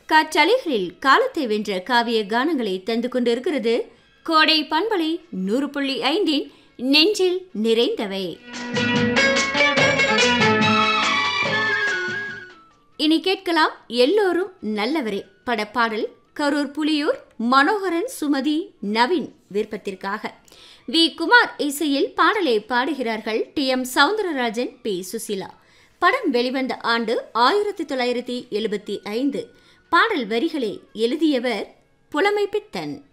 காற்றலைகளில் காலத்தை வென்ற காவிய கானங்களை தந்து கொண்டிருக்கிறது கோடை பண்பலை நூறு புள்ளி ஐந்தின் நெஞ்சில் நிறைந்தவை இனி கேட்கலாம் எல்லோரும் நல்லவரே படப்பாடல் கரூர் புலியூர் மனோகரன் சுமதி நவீன் விருப்பத்திற்காக வி குமார் இசையில் பாடலை பாடுகிறார்கள் T M Soundararajan P Susheela படம் வெளிவந்த ஆண்டு ஆயிரத்தி தொள்ளாயிரத்தி எழுபத்தி ஐந்து பாடல் வரிகளை எழுதியவர் புலமை பித்தன்